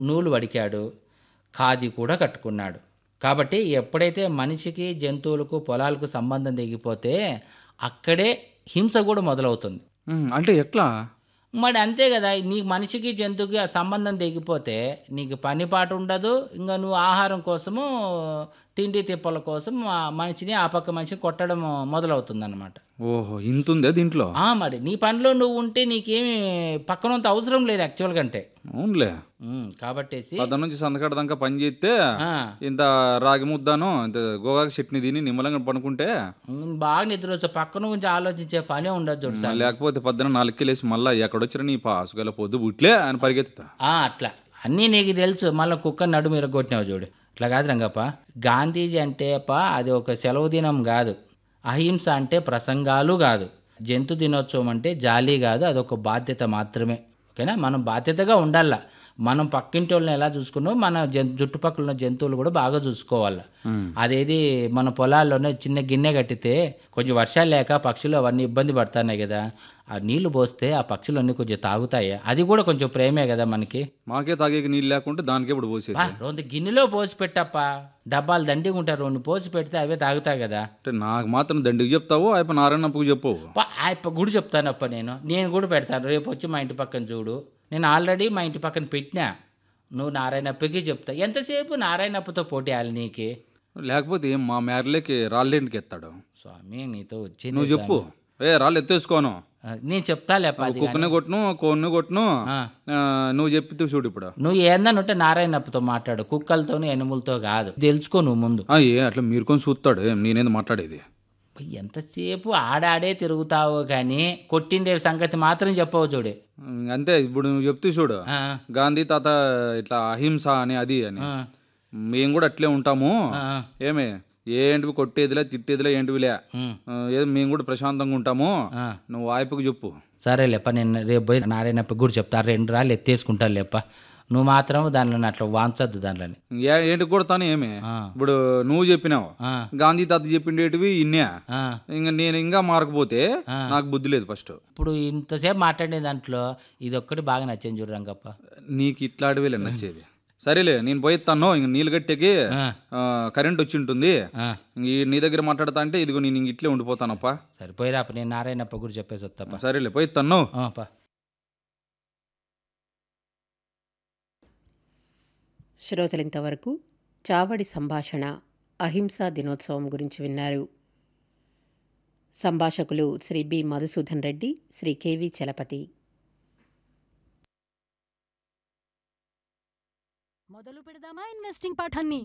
నూలు వడికాడు ఖాదీ కూడా కట్టుకున్నాడు కాబట్టి ఎప్పుడైతే మనిషికి జంతువులకు పొలాలకు సంబంధం తెగిపోతే అక్కడే హింస కూడా మొదలవుతుంది ఉమ్, అంటే ఎట్లా మరి అంతే కదా నీకు మనిషికి జంతువుకి ఆ సంబంధం తెగిపోతే నీకు పని పాట ఉండదు ఇంకా నువ్వు ఆహారం కోసము తిండి తిప్పల కోసం ఆ మనిషిని ఆ పక్క మనిషిని కొట్టడం మొదలవుతుంది అనమాట ఓహో ఇంతుందే దీంట్లో మరి నీ పనిలో నువ్వు ఉంటే నీకేమి పక్కనంత అవసరం లేదు యాక్చువల్గా అంటే అవునులే ఉమ్, కాబట్టేసి పద నుంచి సందకాడ దాకా పని చేస్తే ఆ, ఇంత రాగి ముద్దాను ఇంత గోగాకు చట్నీ తిని నిమ్మలంగా పనుకుంటే ఉమ్, బాగా నిద్ర వచ్చు పక్కన గురించి ఆలోచించే పనే ఉండదు చూడు సార్ లేకపోతే పొద్దున నాలుగుకి లేసి మళ్ళీ ఎక్కడొచ్చినా నీ పాసుగల పొద్దు బుట్లే అని పరిగెత్తుతా ఆ, అట్లా అన్నీ నీకు తెలుసు మళ్ళీ కుక్క నడుము ఇరగొట్టినావు చూడు ఇట్లా కాదు రంగప్ప గాంధీజీ అంటే పా అది ఒక సెలవు దినం కాదు అహింస అంటే ప్రసంగాలు కాదు జంతు దినోత్సవం అంటే జాలీ కాదు అదొక బాధ్యత మాత్రమే ఓకేనా మనం బాధ్యతగా ఉండాల మనం పక్కింటి వాళ్ళని ఎలా చూసుకున్నాం మన జన్ చుట్టుపక్కల ఉన్న జంతువులు కూడా బాగా చూసుకోవాలి అదేది మన పొలాల్లోనే చిన్న గిన్నె కట్టితే కొంచెం వర్షాలు లేక పక్షులు అవన్నీ ఇబ్బంది పడుతున్నాయి కదా ఆ నీళ్లు పోస్తే ఆ పక్షులు అన్నీ కొంచెం తాగుతాయి అది కూడా కొంచెం ప్రేమే కదా మనకి మాకే తాగేకి నీళ్ళు లేకుంటే దానికే ఇప్పుడు పోసేది బా, రెండు గిన్నెలో పోసి పెట్టప్ప డబ్బాలు దండిగా ఉంటారు రెండు పోసి పెడితే అవే తాగుతాయి కదా అంటే నాకు మాత్రం దండికి చెప్తావు అయిపోయి నారాయణప్పుకు చెప్పు పా, ఆయప్ప గుడి చెప్తానప్ప నేను నేను కూడా పెడతాను రేపు వచ్చి మా ఇంటి పక్కన చూడు నేను ఆల్రెడీ మా ఇంటి పక్కన పెట్టినా నువ్వు నారాయణప్పకి చెప్తా ఎంతసేపు నారాయణప్పతో పోటీ ఆలి నీకి లేకపోతే ఏం మా మేరలేకి రాళ్ళేంటికి ఎత్తాడు స్వామి నీతో వచ్చి నువ్వు చెప్పు ఏ రాళ్ళు ఎత్తేసుకోను నేను చెప్తాలేప్ప అది కుక్కని కొట్టును కోన్ని కొట్టును ఆ. ఆ, నువ్వు చెప్పితే చూడు ఇప్పుడు నువ్వు ఏందనుంటే నారాయణప్పతో మాట్లాడు కుక్కలతోని ఎనుములతో కాదు తెలుసుకో నువ్వు ముందు ఆ, ఏ అట్లా మీరు కొని చూస్తాడు ఏం నేనేంది మాట్లాడేది ఎంతసేపు ఆడాడే తిరుగుతావు కానీ కొట్టిండే సంగతి మాత్రం చెప్పవు చూడు ఉమ్, అంతే ఇప్పుడు నువ్వు చెప్తే చూడు ఆ, గాంధీ తాత ఇట్లా అహింస అని అది అని ఆ, మేము కూడా అట్లే ఉంటాము ఆ, ఏమే ఏంటివి కొట్టేదిలే తిట్టేదిలే ఏంటివిలే ఉమ్, ఆ, ఏదో మేము కూడా ప్రశాంతంగా ఉంటాము ఆ. నువ్వు వాయిపుకు చెప్పు సరే లేప్ప నేను రేపు పోయి నారాయణప్ప కూడా చెప్తా రెండు రాళ్ళు ఎత్తేసుకుంటాను లేప్ప నువ్వు మాత్రం దానిలో అట్లా వాంచద్దు దానిలోని ఏ ఏంటి కొడతాను ఏమే ఆ. ఇప్పుడు నువ్వు చెప్పినావు ఆ, గాంధీ తాత చెప్పిండేటివి ఇన్నే ఆ. ఇంకా నేను ఇంకా మారకపోతే నాకు బుద్ధి లేదు ఫస్ట్ ఇప్పుడు ఇంతసేపు మాట్లాడే దాంట్లో ఇది ఒక్కటి బాగా నచ్చింది చూడు రంగప్ప నీకు ఇట్లాంటివి నచ్చేది సరేలే నేను పోయిస్తాను ఇంక నీళ్ళు గట్టెకి ఆ, ఆ, కరెంట్ వచ్చి ఉంటుంది ఆ. ఈ నీ దగ్గర మాట్లాడతా అంటే ఇదిగో నేను ఇంక ఇట్లే ఉండిపోతానప్ప సరే పోయిరాప నేను నారాయణప్ప కూడా చెప్పేసి వస్తాపా సరేలే పోయిస్తాను ఆ, పా శ్రోతలింతవరకు చావడి సంభాషణ అహింసా దినోత్సవం గురించి విన్నారు సంభాషకులు శ్రీ బి మధుసూదన్ రెడ్డి శ్రీ కెవి చలపతి మొదలు పెడదామా ఇన్వెస్టింగ్ పాఠాన్ని